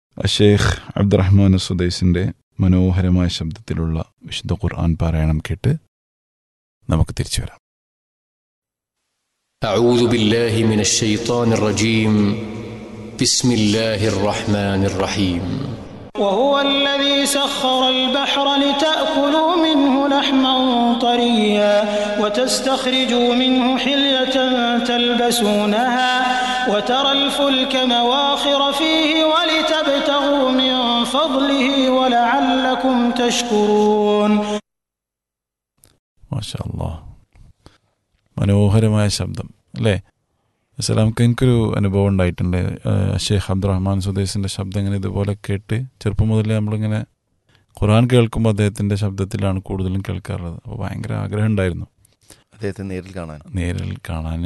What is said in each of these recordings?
ഷെയ്ഖ് അബ്ദുറഹ്മാൻ സുദൈസിൻ്റെ മനോഹരമായ ശബ്ദത്തിലുള്ള വിശുദ്ധ ഖുർആൻ പാരായണം കേട്ട് നമുക്ക് തിരിച്ചു വരാം أعوذ بالله من الشيطان الرجيم بسم الله الرحمن الرحيم وهو الذي سخر البحر لتأكلوا منه لحما طريا وتستخرجوا منه حلية تلبسونها وترى الفلك مواخر فيه ولتبتغوا من فضله ولعلكم تشكرون മാഷാ അല്ലാ മനോഹരമായ ശബ്ദം അല്ലേ അസലാമക്ക് എനിക്കൊരു അനുഭവം ഉണ്ടായിട്ടുണ്ട് ആ, ഷെയ്ഖ് അബ്ദുറഹ്മാൻ സുദേശിൻ്റെ ശബ്ദം ഇങ്ങനെ ഇതുപോലെ കേട്ട് ചെറുപ്പം മുതലേ നമ്മളിങ്ങനെ ഖുർആൻ കേൾക്കുമ്പോൾ അദ്ദേഹത്തിൻ്റെ ശബ്ദത്തിലാണ് കൂടുതലും കേൾക്കാറുള്ളത് അപ്പോൾ ഭയങ്കര ആഗ്രഹം ഉണ്ടായിരുന്നു അദ്ദേഹത്തെ നേരിൽ കാണാൻ നേരിൽ കാണാൻ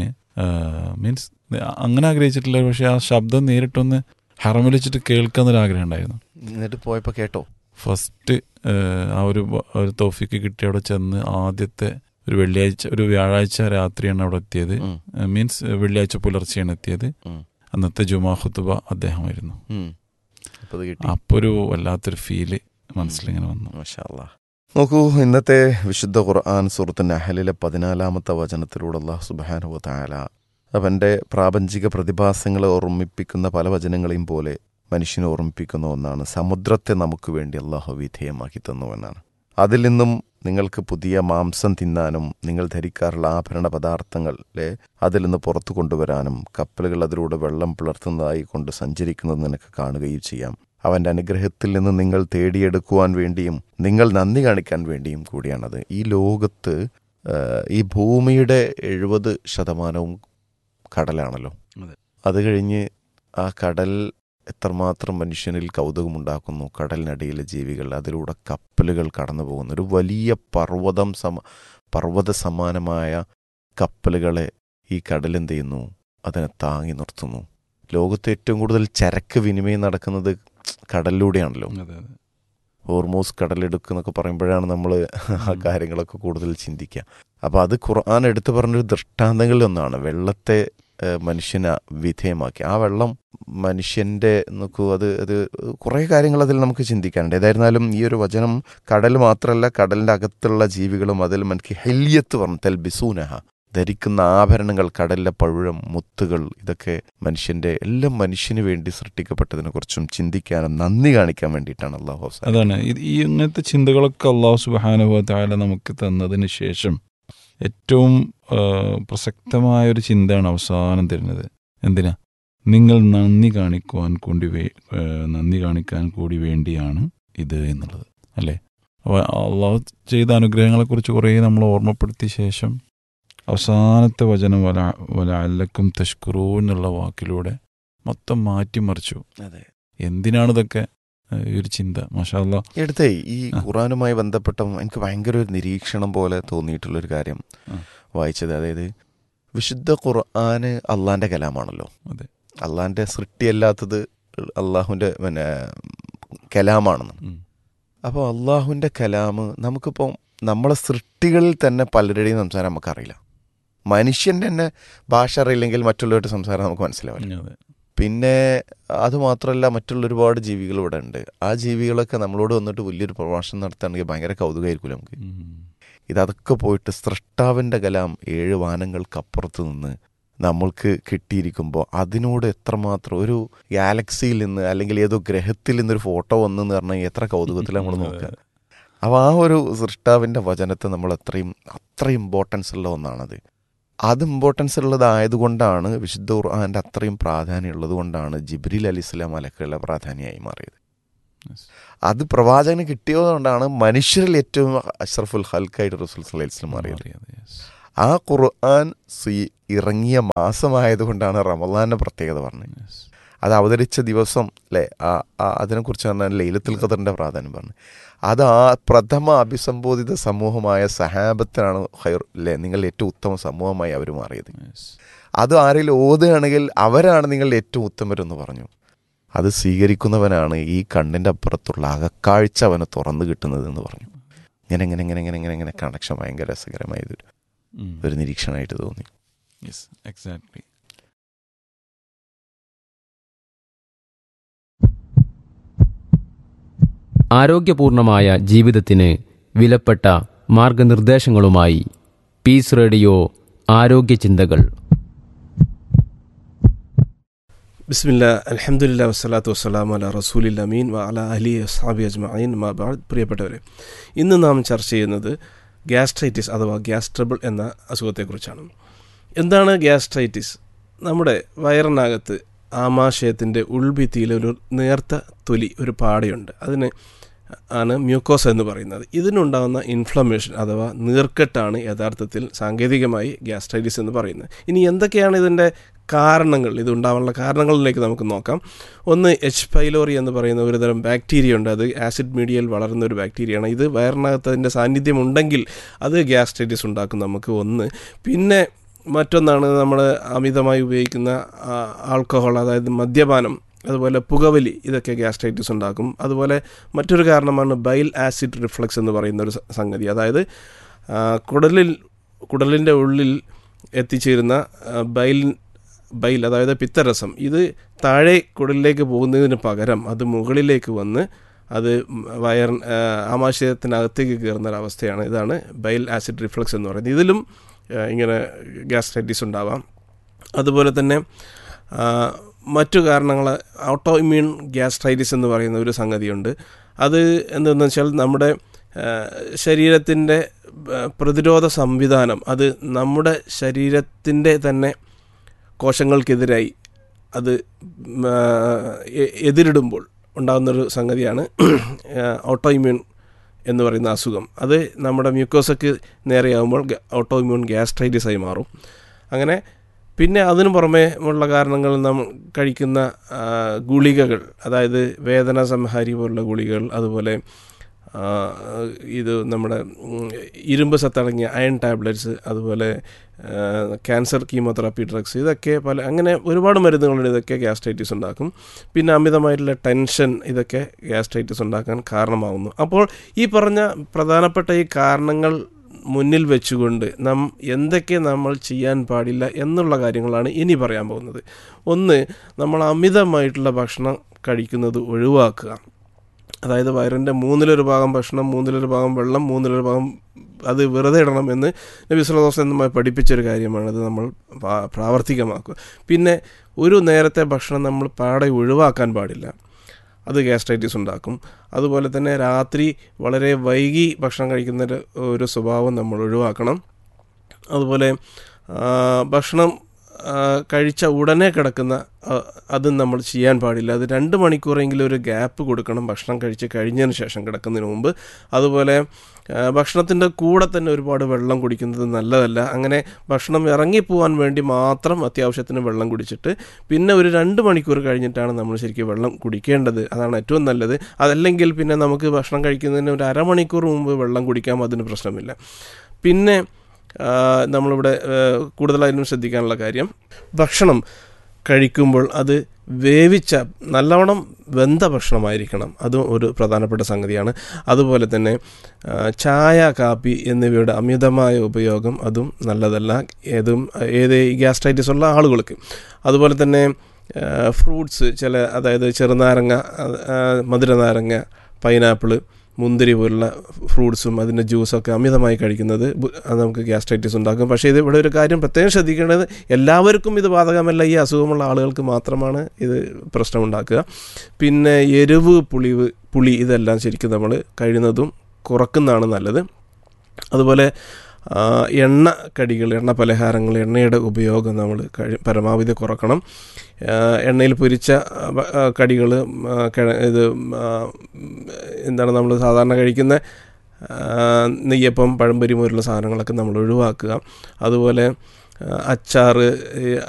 മീൻസ് അങ്ങനെ ആഗ്രഹിച്ചിട്ടില്ല പക്ഷേ ആ ശബ്ദം നേരിട്ടൊന്ന് ഹറമിൽ വെച്ചിട്ട് കേൾക്കാന്നൊരു ആഗ്രഹം ഉണ്ടായിരുന്നു എന്നിട്ട് പോയപ്പോൾ കേട്ടോ ഫസ്റ്റ് ആ ഒരു ബ- ഒരു തോഫിക്ക് കിട്ടി അവിടെ ചെന്ന് ആദ്യത്തെ ഒരു വെള്ളിയാഴ്ച ഒരു വ്യാഴാഴ്ച രാത്രിയാണ് അവിടെ എത്തിയത് ഉം, മീൻസ് വെള്ളിയാഴ്ച പുലർച്ചെയാണ് എത്തിയത് ഉം, അന്നത്തെ ജുമാ ഖുത്തുബ അദ്ദേഹമായിരുന്നു ഉം. അപ്പോൾ അത് കിട്ടി അപ്പോൾ ഒരു വല്ലാത്തൊരു ഫീല് മനസ്സിലിങ്ങനെ വന്നു മാഷാ അല്ലാ. നോക്കൂ ഇന്നത്തെ വിശുദ്ധ ഖുർആൻ സുഹൃത്ത് നഹലിലെ പതിനാലാമത്തെ വചനത്തിലൂടെ അള്ളാഹു സുബാനുവ താല അവൻ്റെ പ്രാപഞ്ചിക പ്രതിഭാസങ്ങളെ ഓർമ്മിപ്പിക്കുന്ന പല വചനങ്ങളെയും പോലെ മനുഷ്യനെ ഓർമ്മിപ്പിക്കുന്ന ഒന്നാണ് സമുദ്രത്തെ നമുക്ക് വേണ്ടി അള്ളാഹു വിധേയമാക്കി തന്നു എന്നാണ് അതിൽ നിന്നും നിങ്ങൾക്ക് പുതിയ മാംസം തിന്നാനും നിങ്ങൾ ധരിക്കാറുള്ള ആഭരണ പദാർത്ഥങ്ങളെ അതിൽ നിന്ന് പുറത്തു കൊണ്ടുവരാനും കപ്പലുകൾ അതിലൂടെ വെള്ളം പിളർത്തുന്നതായി കൊണ്ട് സഞ്ചരിക്കുന്നത് നിനക്ക് കാണുകയും ചെയ്യാം അവൻ്റെ അനുഗ്രഹത്തിൽ നിന്ന് നിങ്ങൾ തേടിയെടുക്കുവാൻ വേണ്ടിയും നിങ്ങൾ നന്ദി കാണിക്കാൻ വേണ്ടിയും കൂടിയാണത് ഈ ലോകത്ത് ആ, ഈ ഭൂമിയുടെ എഴുപത് ശതമാനവും കടലാണല്ലോ അതെ. അത് കഴിഞ്ഞ് ആ കടൽ എത്രമാത്രം മനുഷ്യനിൽ കൗതുകമുണ്ടാക്കുന്നു കടലിനടിയിലെ ജീവികൾ അതിലൂടെ കപ്പലുകൾ കടന്നു പോകുന്നു ഒരു വലിയ പർവ്വതം സമ പർവ്വത സമാനമായ കപ്പലുകളെ ഈ കടൽ എന്ത് ചെയ്യുന്നു അതിനെ താങ്ങി നിർത്തുന്നു ലോകത്ത് ഏറ്റവും കൂടുതൽ ചരക്ക് വിനിമയം നടക്കുന്നത് കടലിലൂടെയാണല്ലോ അതെ അതെ ഹോർമോസ് കടലെടുക്ക് എന്നൊക്കെ പറയുമ്പോഴാണ് നമ്മൾ ആ കാര്യങ്ങളൊക്കെ കൂടുതൽ ചിന്തിക്കുക അപ്പോൾ അത് ഖുർആൻ എടുത്തു പറഞ്ഞൊരു ദൃഷ്ടാന്തങ്ങളിൽ ഒന്നാണ് വെള്ളത്തെ ഏഹ്, മനുഷ്യനെ വിധേയമാക്കി ആ വെള്ളം മനുഷ്യൻ്റെ നോക്കൂ അത് അത് കുറേ കാര്യങ്ങൾ അതിൽ നമുക്ക് ചിന്തിക്കാനുണ്ട് ഏതായിരുന്നാലും ഈ ഒരു വചനം കടൽ മാത്രമല്ല കടലിൻ്റെ അകത്തുള്ള ജീവികളും അതിൽ മനക്ക് ഹെല്യത്ത് പറഞ്ഞു തെൽ ബിസൂനഹ ധരിക്കുന്ന ആഭരണങ്ങൾ കടലിലെ പഴുഴം മുത്തുകൾ ഇതൊക്കെ മനുഷ്യന്റെ എല്ലാം മനുഷ്യന് വേണ്ടി സൃഷ്ടിക്കപ്പെട്ടതിനെ കുറിച്ചും ചിന്തിക്കാനും നന്ദി കാണിക്കാൻ വേണ്ടിയിട്ടാണ് അള്ളാഹു അവസാനം അതാണ് ഇത് ഈ ഇങ്ങനത്തെ ചിന്തകളൊക്കെ അള്ളാഹു സുബാനുഭവ താല നമുക്ക് തന്നതിന് ശേഷം ഏറ്റവും ആ, പ്രസക്തമായ ഒരു ചിന്തയാണ് അവസാനം തരുന്നത് എന്തിനാ നിങ്ങൾ നന്ദി കാണിക്കുവാൻ കൂടി വേ ആ, നന്ദി കാണിക്കാൻ കൂടി വേണ്ടിയാണ് ഇത് എന്നുള്ളത് അല്ലേ അപ്പോൾ അള്ളാഹു ചെയ്ത അനുഗ്രഹങ്ങളെക്കുറിച്ച് കുറേ നമ്മൾ ഓർമ്മപ്പെടുത്തിയ ശേഷം അവസാനത്തെ വചനം വല വല അല്ലക്കും തഷ്കുറൂ എന്നുള്ള വാക്കിലൂടെ മൊത്തം മാറ്റിമറിച്ചു അതെ എന്തിനാണ് ഇതൊക്കെ ആ, ഈ ഒരു ചിന്ത മാഷാ അല്ലാ എടുത്തേ ഈ ആ. ഖുറാനുമായി ബന്ധപ്പെട്ട എനിക്ക് ഭയങ്കര ഒരു നിരീക്ഷണം പോലെ തോന്നിയിട്ടുള്ളൊരു കാര്യം ആ. വായിച്ചത് അതായത് വിശുദ്ധ ഖുർആന് അള്ളാന്റെ കലാമാണല്ലോ അതെ. അള്ളാന്റെ സൃഷ്ടിയല്ലാത്തത് അള്ളാഹുവിന്റെ പിന്നെ കലാമാണെന്ന് ഉം. അപ്പോൾ അള്ളാഹുവിന്റെ കലാമ് നമുക്കിപ്പോൾ നമ്മളെ സൃഷ്ടികളിൽ തന്നെ പലരുടെയും സംസാരം നമുക്കറിയില്ല മനുഷ്യന്റെ തന്നെ ഭാഷ അറിയില്ലെങ്കിൽ മറ്റുള്ളവരുടെ സംസാരം നമുക്ക് മനസ്സിലാവില്ല അതെ പിന്നെ അത് മാത്രമല്ല മറ്റുള്ള ഒരുപാട് ജീവികൾ ഇവിടെ ഉണ്ട് ആ ജീവികളൊക്കെ നമ്മളോട് വന്നിട്ട് വലിയൊരു പ്രഭാഷണം നടത്തുകയാണെങ്കിൽ ഭയങ്കര കൗതുകമായിരിക്കും നമുക്ക് ഉം. ഇതൊക്കെ പോയിട്ട് സൃഷ്ടാവിൻ്റെ കലാം ഏഴ് വാനങ്ങൾക്കപ്പുറത്ത് നിന്ന് നമ്മൾക്ക് കിട്ടിയിരിക്കുമ്പോൾ അതിനോട് എത്രമാത്രം ഒരു ഗാലക്സിയിൽ നിന്ന് അല്ലെങ്കിൽ ഏതോ ഗ്രഹത്തിൽ നിന്നൊരു ഫോട്ടോ വന്നെന്ന് പറഞ്ഞാൽ എത്ര കൗതുകത്തിൽ നമ്മൾ നോക്കുക അപ്പോൾ ആ ഒരു സൃഷ്ടാവിൻ്റെ വചനത്തെ നമ്മൾ അത്രയും അത്ര ഇമ്പോർട്ടൻസ് ഉള്ള ഒന്നാണത് അത് ഇമ്പോർട്ടൻസ് ഉള്ളതായതുകൊണ്ടാണ് വിശുദ്ധ ഖുർആാൻ്റെ അത്രയും പ്രാധാന്യം ഉള്ളതുകൊണ്ടാണ് ജിബ്രീൽ അലി ഇസ്ലാം അലക്കുള്ള പ്രാധാന്യമായി മാറിയത് Yes. അത് പ്രവാചകന് കിട്ടിയതുകൊണ്ടാണ് മനുഷ്യരിൽ ഏറ്റവും അഷ്റഫുൽ ഹൽക്കായിട്ട് റസൂൽ സല്ലല്ലാഹു അലൈഹി വസല്ലം മാറിയത് മാറിയത്, yes. ആ ഖുർആൻ സ്വീ- ഇറങ്ങിയ മാസമായതുകൊണ്ടാണ് റമദാന്റെ പ്രത്യേകത പറഞ്ഞത് Yes. അത് അവതരിച്ച ദിവസം അല്ലേ ആ ആ- അതിനെക്കുറിച്ച് പറഞ്ഞാൽ ലൈലത്തുൽ ഖദറിന്റെ പ്രാധാന്യം പറഞ്ഞു അത് ആ പ്രഥമ അഭിസംബോധിത സമൂഹമായ സഹാബത്തിനാണ് ഹൈർ അല്ലേ നിങ്ങൾ ഏറ്റവും ഉത്തമ സമൂഹമായി അവർ മാറിയത് Yes. അത് ആരെങ്കിലും ഓതുകയാണെങ്കിൽ അവരാണ് നിങ്ങൾ ഏറ്റവും ഉത്തമരെന്ന് പറഞ്ഞു അത് സ്വീകരിക്കുന്നവനാണ് ഈ കണ്ണിൻ്റെ അപ്പുറത്തുള്ള അകക്കാഴ്ച അവന് തുറന്നു കിട്ടുന്നത് എന്ന് പറഞ്ഞു ഇങ്ങനെ ഇങ്ങനെ ഇങ്ങനെ ഇങ്ങനെ ഇങ്ങനെ ഇങ്ങനെ കണക്ഷൻ ഭയങ്കര രസകരമായതൊരു ഉം. ഒരു നിരീക്ഷണമായിട്ട് തോന്നി Yes, exactly. ആരോഗ്യപൂർണമായ ജീവിതത്തിന് വിലപ്പെട്ട മാർഗനിർദ്ദേശങ്ങളുമായി പീസ് റേഡിയോ ആരോഗ്യ ചിന്തകൾ ബിസ്മില്ല അലഹമുല്ല വസ്സലാത്തു വസ്സലാം അല റസൂലിൽ അമീൻ വ അല അലി അസ്ഹാബി അജ്മീൻ മാബാദ് പ്രിയപ്പെട്ടവരെ ഇന്ന് നാം ചർച്ച ചെയ്യുന്നത് ഗ്യാസ്ട്രൈറ്റിസ് അഥവാ ഗ്യാസ് ട്രബിൾ എന്ന അസുഖത്തെക്കുറിച്ചാണ് എന്താണ് ഗ്യാസ്ട്രൈറ്റിസ് നമ്മുടെ വയറിനകത്ത് ആമാശയത്തിൻ്റെ ഉൾഭിത്തിയിൽ ഒരു നേർത്ത തൊലി ഒരു പാടയുണ്ട് അതിന് ആണ് മ്യൂക്കോസ് എന്ന് പറയുന്നത് ഇതിനുണ്ടാകുന്ന ഇൻഫ്ലമേഷൻ അഥവാ നീർക്കെട്ടാണ് യഥാർത്ഥത്തിൽ സാങ്കേതികമായി ഗ്യാസ്ട്രൈറ്റിസ് എന്ന് പറയുന്നത് ഇനി എന്തൊക്കെയാണ് ഇതിൻ്റെ കാരണങ്ങൾ ഇത് ഉണ്ടാവാനുള്ള കാരണങ്ങളിലേക്ക് നമുക്ക് നോക്കാം ഒന്ന് എച്ച് പൈലോറി എന്ന് പറയുന്ന ഒരു തരം ബാക്ടീരിയ ഉണ്ട് അത് ആസിഡ് മീഡിയയിൽ വളരുന്ന ഒരു ബാക്ടീരിയയാണ് ഇത് വയറിനകത്ത് അതിൻ്റെ സാന്നിധ്യം ഉണ്ടെങ്കിൽ അത് ഗ്യാസ്ട്രൈറ്റിസ് ഉണ്ടാക്കും നമുക്ക് ഒന്ന് പിന്നെ മറ്റൊന്നാണ് നമ്മൾ അമിതമായി ഉപയോഗിക്കുന്ന ആൽക്കഹോൾ അതായത് മദ്യപാനം അതുപോലെ പുകവലി ഇതൊക്കെ ഗ്യാസ്ട്രൈറ്റിസ് ഉണ്ടാക്കും അതുപോലെ മറ്റൊരു കാരണമാണ് ബൈൽ ആസിഡ് റിഫ്ലക്സ് എന്ന് പറയുന്ന ഒരു സംഗതി അതായത് കുടലിൽ കുടലിൻ്റെ ഉള്ളിൽ എത്തിച്ചേരുന്ന ബൈൽ ബൈൽ അതായത് പിത്തരസം ഇത് താഴെ കുടലിലേക്ക് പോകുന്നതിന് പകരം അത് മുകളിലേക്ക് വന്ന് അത് വയർ ആമാശയത്തിനകത്തേക്ക് കയറുന്ന ഒരവസ്ഥയാണ് ഇതാണ് ബൈൽ ആസിഡ് റിഫ്ലക്സ് എന്ന് പറയുന്നത് ഇതിലും ഇങ്ങനെ ഗ്യാസ്ട്രൈറ്റിസ് ഉണ്ടാവാം അതുപോലെ തന്നെ മറ്റു കാരണങ്ങൾ ഓട്ടോ ഇമ്മ്യൂൺ ഗ്യാസ്ട്രൈറ്റിസ് എന്ന് പറയുന്ന ഒരു സംഗതിയുണ്ട് അത് എന്തെന്ന് വെച്ചാൽ നമ്മുടെ ശരീരത്തിൻ്റെ പ്രതിരോധ സംവിധാനം അത് നമ്മുടെ ശരീരത്തിൻ്റെ തന്നെ കോശങ്ങൾക്കെതിരായി അത് എതിരിടുമ്പോൾ ഉണ്ടാകുന്നൊരു സംഗതിയാണ് ഓട്ടോ ഇമ്മ്യൂൺ എന്ന് പറയുന്ന അസുഖം അത് നമ്മുടെ മ്യൂക്കോസക്ക് നേരെയാകുമ്പോൾ ഓട്ടോ ഇമ്മ്യൂൺ ഗ്യാസ്ട്രൈറ്റിസ് ആയി മാറും അങ്ങനെ പിന്നെ അതിനു പുറമേ ഉള്ള കാരണങ്ങൾ നാം കഴിക്കുന്ന ഗുളികകൾ അതായത് വേദന സംഹാരി പോലുള്ള ഗുളികകൾ അതുപോലെ ഇത് നമ്മുടെ ഇരുമ്പ് സത്തടങ്ങിയ അയൺ ടാബ്ലറ്റ്സ് അതുപോലെ ക്യാൻസർ കീമോതെറാപ്പി ഡ്രഗ്സ് ഇതൊക്കെ പല അങ്ങനെ ഒരുപാട് മരുന്നുകളുണ്ട് ഇതൊക്കെ ഗ്യാസ്ട്രൈറ്റിസ് ഉണ്ടാക്കും പിന്നെ അമിതമായിട്ടുള്ള ടെൻഷൻ ഇതൊക്കെ ഗ്യാസ്ട്രൈറ്റിസ് ഉണ്ടാക്കാൻ കാരണമാകുന്നു അപ്പോൾ ഈ പറഞ്ഞ പ്രധാനപ്പെട്ട ഈ കാരണങ്ങൾ മുന്നിൽ വെച്ചുകൊണ്ട് നാം എന്തൊക്കെ നമ്മൾ ചെയ്യാൻ പാടില്ല എന്നുള്ള കാര്യങ്ങളാണ് ഇനി പറയാൻ പോകുന്നത് ഒന്ന് നമ്മൾ അമിതമായിട്ടുള്ള ഭക്ഷണം കഴിക്കുന്നത് ഒഴിവാക്കുക അതായത് വയറിൻ്റെ മൂന്നിലൊരു ഭാഗം ഭക്ഷണം മൂന്നിലൊരു ഭാഗം വെള്ളം മൂന്നിലൊരു ഭാഗം അത് വെറുതെ ഇടണം എന്ന് നബി സുലദോസ് എന്നുമായി പഠിപ്പിച്ചൊരു കാര്യമാണ് അത് നമ്മൾ പ്രാവർത്തികമാക്കുക പിന്നെ ഒരു നേരത്തെ ഭക്ഷണം നമ്മൾ പാടെ ഒഴിവാക്കാൻ പാടില്ല അത് ഗ്യാസ്ട്രൈറ്റിസ് ഉണ്ടാക്കും അതുപോലെ തന്നെ രാത്രി വളരെ വൈകി ഭക്ഷണം കഴിക്കുന്ന ഒരു സ്വഭാവം നമ്മൾ ഒഴിവാക്കണം അതുപോലെ ഭക്ഷണം കഴിച്ച ഉടനെ കിടക്കുന്ന അതും നമ്മൾ ചെയ്യാൻ പാടില്ല അത് രണ്ട് മണിക്കൂറെങ്കിലും ഒരു ഗ്യാപ്പ് കൊടുക്കണം ഭക്ഷണം കഴിച്ച് കഴിഞ്ഞതിന് ശേഷം കിടക്കുന്നതിന് മുമ്പ് അതുപോലെ ഭക്ഷണത്തിൻ്റെ കൂടെ തന്നെ ഒരുപാട് വെള്ളം കുടിക്കുന്നത് നല്ലതല്ല അങ്ങനെ ഭക്ഷണം ഇറങ്ങിപ്പോവാൻ വേണ്ടി മാത്രം അത്യാവശ്യത്തിന് വെള്ളം കുടിച്ചിട്ട് പിന്നെ ഒരു രണ്ട് മണിക്കൂർ കഴിഞ്ഞിട്ടാണ് നമ്മൾ ശരിക്കും വെള്ളം കുടിക്കേണ്ടത് അതാണ് ഏറ്റവും നല്ലത് അതല്ലെങ്കിൽ പിന്നെ നമുക്ക് ഭക്ഷണം കഴിക്കുന്നതിന് ഒരു അരമണിക്കൂർ മുമ്പ് വെള്ളം കുടിക്കാം അതിന് പ്രശ്നമില്ല പിന്നെ നമ്മളിവിടെ കൂടുതലായിട്ടും ശ്രദ്ധിക്കാനുള്ള കാര്യം ഭക്ഷണം കഴിക്കുമ്പോൾ അത് വേവിച്ച നല്ലവണ്ണം വെന്ത ഭക്ഷണമായിരിക്കണം അതും ഒരു പ്രധാനപ്പെട്ട സംഗതിയാണ് അതുപോലെ തന്നെ ചായ കാപ്പി എന്നിവയുടെ അമിതമായ ഉപയോഗം അതും നല്ലതല്ല ഏതും ഏത് ഗ്യാസ്ട്രൈറ്റിസ് ഉള്ള ആളുകൾക്ക് അതുപോലെ തന്നെ ഫ്രൂട്ട്സ് ചില അതായത് ചെറുനാരങ്ങ മധുരനാരങ്ങ പൈനാപ്പിള് മുന്തിരി പോലുള്ള ഫ്രൂട്ട്സും അതിൻ്റെ ജ്യൂസൊക്കെ അമിതമായി കഴിക്കുന്നത് നമുക്ക് ഗ്യാസ്ട്രൈറ്റിസ് ഉണ്ടാക്കും പക്ഷേ ഇത് ഇവിടെ ഒരു കാര്യം പ്രത്യേകം ശ്രദ്ധിക്കേണ്ടത് എല്ലാവർക്കും ഇത് ബാധകമല്ല ഈ അസുഖമുള്ള ആളുകൾക്ക് മാത്രമാണ് ഇത് പ്രശ്നമുണ്ടാക്കുക പിന്നെ എരിവ് പുളിവ് പുളി ഇതെല്ലാം ശരിക്കും നമ്മൾ കഴിയുന്നതും കുറക്കുന്നതാണ് നല്ലത് അതുപോലെ എണ്ണ കടികൾ എണ്ണ പലഹാരങ്ങൾ എണ്ണയുടെ ഉപയോഗം നമ്മൾ കഴി പരമാവധി കുറക്കണം എണ്ണയിൽ പൊരിച്ച കടികൾ ഇത് എന്താണ് നമ്മൾ സാധാരണ കഴിക്കുന്ന നെയ്യപ്പം പഴംപൊരി പോലുള്ള സാധനങ്ങളൊക്കെ നമ്മൾ ഒഴിവാക്കുക അതുപോലെ അച്ചാറ്